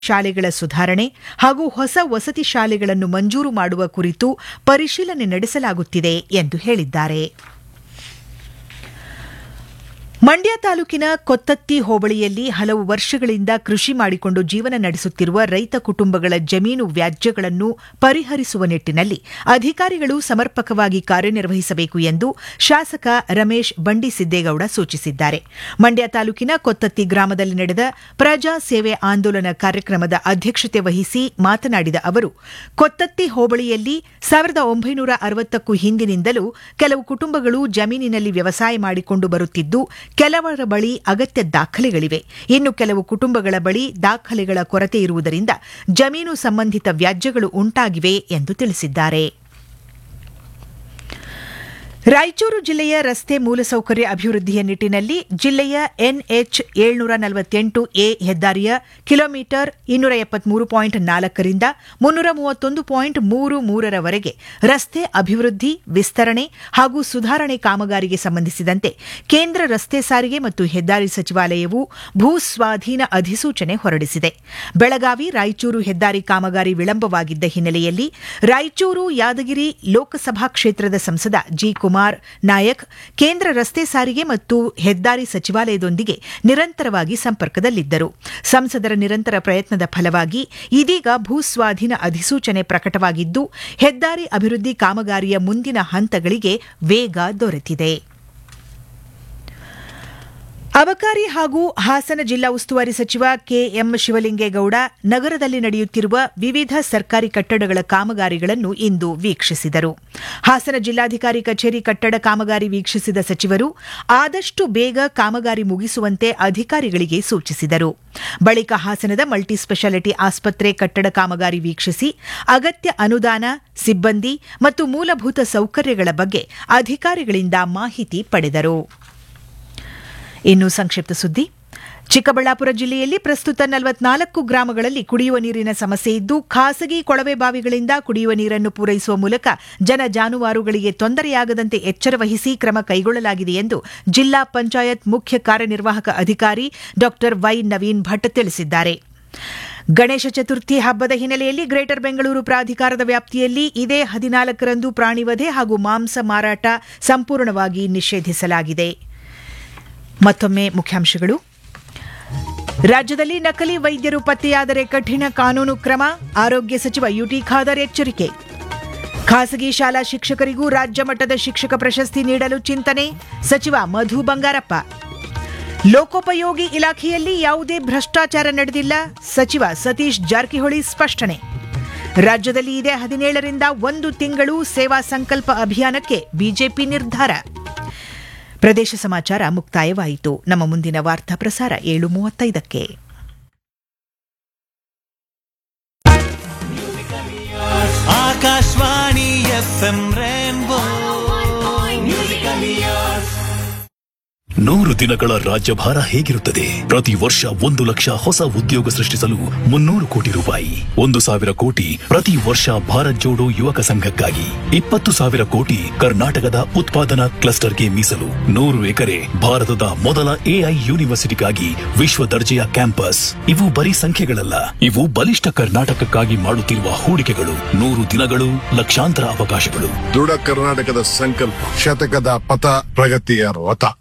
ಶಾಲೆಗಳ ಸುಧಾರಣೆ ಹಾಗೂ ಹೊಸ ವಸತಿ ಶಾಲೆಗಳನ್ನು ಮಂಜೂರು ಮಾಡುವ ಕುರಿತು ಪರಿಶೀಲನೆ ನಡೆಸಲಾಗುತ್ತಿದೆ ಎಂದು ಹೇಳಿದ್ದಾರೆ ಮಂಡ್ಯ ತಾಲೂಕಿನ ಕೊತ್ತತ್ತಿ ಹೋಬಳಿಯಲ್ಲಿ ಹಲವು ವರ್ಷಗಳಿಂದ ಕೃಷಿ ಮಾಡಿಕೊಂಡು ಜೀವನ ನಡೆಸುತ್ತಿರುವ ರೈತ ಕುಟುಂಬಗಳ ಜಮೀನು ವ್ಯಾಜ್ಯಗಳನ್ನು ಪರಿಹರಿಸುವ ನಿಟ್ಟಿನಲ್ಲಿ ಅಧಿಕಾರಿಗಳು ಸಮರ್ಪಕವಾಗಿ ಕಾರ್ಯನಿರ್ವಹಿಸಬೇಕು ಎಂದು ಶಾಸಕ ರಮೇಶ್ ಬಂಡಿಸಿದ್ದೇಗೌಡ ಸೂಚಿಸಿದ್ದಾರೆ ಮಂಡ್ಯ ತಾಲೂಕಿನ ಕೊತ್ತತ್ತಿ ಗ್ರಾಮದಲ್ಲಿ ನಡೆದ ಪ್ರಜಾ ಸೇವೆ ಆಂದೋಲನ ಕಾರ್ಯಕ್ರಮದ ಅಧ್ಯಕ್ಷತೆ ವಹಿಸಿ ಮಾತನಾಡಿದ ಅವರು ಕೊತ್ತತ್ತಿ ಹೋಬಳಿಯಲ್ಲಿ ಸಾವಿರದ ಒಂಬೈನೂರ ಅರವತ್ತಕ್ಕೂ ಹಿಂದಿನಿಂದಲೂ ಕೆಲವು ಕುಟುಂಬಗಳು ಜಮೀನಿನಲ್ಲಿ ವ್ಯವಸಾಯ ಮಾಡಿಕೊಂಡು ಬರುತ್ತಿದ್ದು ಕೆಲವರ ಬಳಿ ಅಗತ್ಯ ದಾಖಲೆಗಳಿವೆ ಇನ್ನು ಕೆಲವು ಕುಟುಂಬಗಳ ಬಳಿ ದಾಖಲೆಗಳ ಕೊರತೆ ಇರುವುದರಿಂದ ಜಮೀನು ಸಂಬಂಧಿತ ವ್ಯಾಜ್ಯಗಳು ಉಂಟಾಗಿವೆ ಎಂದು ತಿಳಿಸಿದ್ದಾರೆ ರಾಯಚೂರು ಜಿಲ್ಲೆಯ ರಸ್ತೆ ಮೂಲಸೌಕರ್ಯ ಅಭಿವೃದ್ಧಿಯ ನಿಟ್ಟಿನಲ್ಲಿ ಜಿಲ್ಲೆಯ ಎನ್ಎಚ್ ಏಳ್ನೂರ ನಲವತ್ತೆಂಟು ಎ ಹೆದ್ದಾರಿಯ ಕಿಲೋಮೀಟರ್ ಇನ್ನೂರ ಎಪ್ಪತ್ಮೂರು ಪಾಯಿಂಟ್ ನಾಲ್ಕರಿಂದ ಮುನ್ನೂರ ಮೂವತ್ತೊಂದು ಪಾಯಿಂಟ್ ಮೂರು ಮೂರರವರೆಗೆ ರಸ್ತೆ ಅಭಿವೃದ್ಧಿ ವಿಸ್ತರಣೆ ಹಾಗೂ ಸುಧಾರಣೆ ಕಾಮಗಾರಿಗೆ ಸಂಬಂಧಿಸಿದಂತೆ ಕೇಂದ್ರ ರಸ್ತೆ ಸಾರಿಗೆ ಮತ್ತು ಹೆದ್ದಾರಿ ಸಚಿವಾಲಯವು ಭೂ ಸ್ವಾಧೀನ ಅಧಿಸೂಚನೆ ಹೊರಡಿಸಿದೆ ಬೆಳಗಾವಿ ರಾಯಚೂರು ಹೆದ್ದಾರಿ ಕಾಮಗಾರಿ ವಿಳಂಬವಾಗಿದ್ದ ಹಿನ್ನೆಲೆಯಲ್ಲಿ ರಾಯಚೂರು ಯಾದಗಿರಿ ಲೋಕಸಭಾ ಕ್ಷೇತ್ರದ ಸಂಸದ ಜಿ ಕುಮಾರ್ ನಾಯಕ್ ಕೇಂದ್ರ ರಸ್ತೆ ಸಾರಿಗೆ ಮತ್ತು ಹೆದ್ದಾರಿ ಸಚಿವಾಲಯದೊಂದಿಗೆ ನಿರಂತರವಾಗಿ ಸಂಪರ್ಕದಲ್ಲಿದ್ದರು ಸಂಸದರ ನಿರಂತರ ಪ್ರಯತ್ನದ ಫಲವಾಗಿ ಇದೀಗ ಭೂ ಸ್ವಾಧೀನ ಅಧಿಸೂಚನೆ ಪ್ರಕಟವಾಗಿದ್ದು ಹೆದ್ದಾರಿ ಅಭಿವೃದ್ಧಿ ಕಾಮಗಾರಿಯ ಮುಂದಿನ ಹಂತಗಳಿಗೆ ವೇಗ ದೊರೆತಿದೆ ಅಬಕಾರಿ ಹಾಗೂ ಹಾಸನ ಜಿಲ್ಲಾ ಉಸ್ತುವಾರಿ ಸಚಿವ ಕೆಎಂ ಶಿವಲಿಂಗೇಗೌಡ ನಗರದಲ್ಲಿ ನಡೆಯುತ್ತಿರುವ ವಿವಿಧ ಸರ್ಕಾರಿ ಕಟ್ಟಡಗಳ ಕಾಮಗಾರಿಗಳನ್ನು ಇಂದು ವೀಕ್ಷಿಸಿದರು ಹಾಸನ ಜಿಲ್ಲಾಧಿಕಾರಿ ಕಚೇರಿ ಕಟ್ಟಡ ಕಾಮಗಾರಿ ವೀಕ್ಷಿಸಿದ ಸಚಿವರು ಆದಷ್ಟು ಬೇಗ ಕಾಮಗಾರಿ ಮುಗಿಸುವಂತೆ ಅಧಿಕಾರಿಗಳಿಗೆ ಸೂಚಿಸಿದರು ಬಳಿಕ ಹಾಸನದ ಮಲ್ಟಿ ಸ್ಪೆಷಾಲಿಟಿ ಆಸ್ಪತ್ರೆ ಕಟ್ಟಡ ಕಾಮಗಾರಿ ವೀಕ್ಷಿಸಿ ಅಗತ್ಯ ಅನುದಾನ ಸಿಬ್ಬಂದಿ ಮತ್ತು ಮೂಲಭೂತ ಸೌಕರ್ಯಗಳ ಬಗ್ಗೆ ಅಧಿಕಾರಿಗಳಿಂದ ಮಾಹಿತಿ ಪಡೆದರು ಇನ್ನು ಸಂಕ್ಷಿಪ್ತ ಸುದ್ದಿ ಚಿಕ್ಕಬಳ್ಳಾಪುರ ಜಿಲ್ಲೆಯಲ್ಲಿ ಪ್ರಸ್ತುತ ನಲವತ್ನಾಲ್ಕು ಗ್ರಾಮಗಳಲ್ಲಿ ಕುಡಿಯುವ ನೀರಿನ ಸಮಸ್ಯೆ ಇದ್ದು ಖಾಸಗಿ ಕೊಳವೆ ಬಾವಿಗಳಿಂದ ಕುಡಿಯುವ ನೀರನ್ನು ಪೂರೈಸುವ ಮೂಲಕ ಜನ ಜಾನುವಾರುಗಳಿಗೆ ತೊಂದರೆಯಾಗದಂತೆ ಎಚ್ಚರ ವಹಿಸಿ ಕ್ರಮ ಕೈಗೊಳ್ಳಲಾಗಿದೆ ಎಂದು ಜಿಲ್ಲಾ ಪಂಚಾಯತ್ ಮುಖ್ಯ ಕಾರ್ಯನಿರ್ವಾಹಕ ಅಧಿಕಾರಿ ಡಾ ವೈ ನವೀನ್ ಭಟ್ ತಿಳಿಸಿದ್ದಾರೆ ಗಣೇಶ ಚತುರ್ಥಿ ಹಬ್ಬದ ಹಿನ್ನೆಲೆಯಲ್ಲಿ ಗ್ರೇಟರ್ ಬೆಂಗಳೂರು ಪ್ರಾಧಿಕಾರದ ವ್ಯಾಪ್ತಿಯಲ್ಲಿ ಇದೇ ಹದಿನಾಲ್ಕರಂದು ಪ್ರಾಣಿವಧೆ ಹಾಗೂ ಮಾಂಸ ಮಾರಾಟ ಸಂಪೂರ್ಣವಾಗಿ ನಿಷೇಧಿಸಲಾಗಿದೆ ಮತ್ತೊಮ್ಮೆ ಮುಖ್ಯಾಂಶಗಳು ರಾಜ್ಯದಲ್ಲಿ ನಕಲಿ ವೈದ್ಯರು ಪತ್ತೆಯಾದರೆ ಕಠಿಣ ಕಾನೂನು ಕ್ರಮ ಆರೋಗ್ಯ ಸಚಿವ ಯುಟಿ ಖಾದರ್ ಎಚ್ಚರಿಕೆ ಖಾಸಗಿ ಶಾಲಾ ಶಿಕ್ಷಕರಿಗೂ ರಾಜ್ಯ ಮಟ್ಟದ ಶಿಕ್ಷಕ ಪ್ರಶಸ್ತಿ ನೀಡಲು ಚಿಂತನೆ ಸಚಿವ ಮಧು ಬಂಗಾರಪ್ಪ ಲೋಕೋಪಯೋಗಿ ಇಲಾಖೆಯಲ್ಲಿ ಯಾವುದೇ ಭ್ರಷ್ಟಾಚಾರ ನಡೆದಿಲ್ಲ ಸಚಿವ ಸತೀಶ್ ಜಾರಕಿಹೊಳಿ ಸ್ಪಷ್ಟನೆ ರಾಜ್ಯದಲ್ಲಿ ಇದೇ ಹದಿನೇಳರಿಂದ ಒಂದು ತಿಂಗಳು ಸೇವಾ ಸಂಕಲ್ಪ ಅಭಿಯಾನಕ್ಕೆ ಬಿಜೆಪಿ ನಿರ್ಧಾರ ಪ್ರದೇಶ ಸಮಾಚಾರ ಮುಕ್ತಾಯವಾಯಿತು ನಮ್ಮ ಮುಂದಿನ ವಾರ್ತಾ ಪ್ರಸಾರ ಏಳು ಮೂವತ್ತೈದಕ್ಕೆ ಆಕಾಶವಾಣಿ ಎಫ್ ಎಂ ರೇನ್ಬೋ ನೂರು ದಿನಗಳ ರಾಜ್ಯಭಾರ ಹೇಗಿರುತ್ತದೆ ಪ್ರತಿ ವರ್ಷ ಒಂದು ಲಕ್ಷ ಹೊಸ ಉದ್ಯೋಗ ಸೃಷ್ಟಿಸಲು ಮುನ್ನೂರು ಕೋಟಿ ರೂಪಾಯಿ ಒಂದು ಸಾವಿರ ಕೋಟಿ ಪ್ರತಿ ವರ್ಷ ಭಾರತ್ ಜೋಡೋ ಯುವಕ ಸಂಘಕ್ಕಾಗಿ ಇಪ್ಪತ್ತು ಸಾವಿರ ಕೋಟಿ ಕರ್ನಾಟಕದ ಉತ್ಪಾದನಾ ಕ್ಲಸ್ಟರ್ಗೆ ಮೀಸಲು ನೂರು ಎಕರೆ ಭಾರತದ ಮೊದಲ ಎಐ ಯೂನಿವರ್ಸಿಟಿಗಾಗಿ ವಿಶ್ವ ದರ್ಜೆಯ ಕ್ಯಾಂಪಸ್ ಇವು ಬರೀ ಸಂಖ್ಯೆಗಳಲ್ಲ ಇವು ಬಲಿಷ್ಠ ಕರ್ನಾಟಕಕ್ಕಾಗಿ ಮಾಡುತ್ತಿರುವ ಹೂಡಿಕೆಗಳು ನೂರು ದಿನಗಳು ಲಕ್ಷಾಂತರ ಅವಕಾಶಗಳು ದೃಢ ಕರ್ನಾಟಕದ ಸಂಕಲ್ಪ ಶತಕದ ಪಥ ಪ್ರಗತಿಯ ರಥ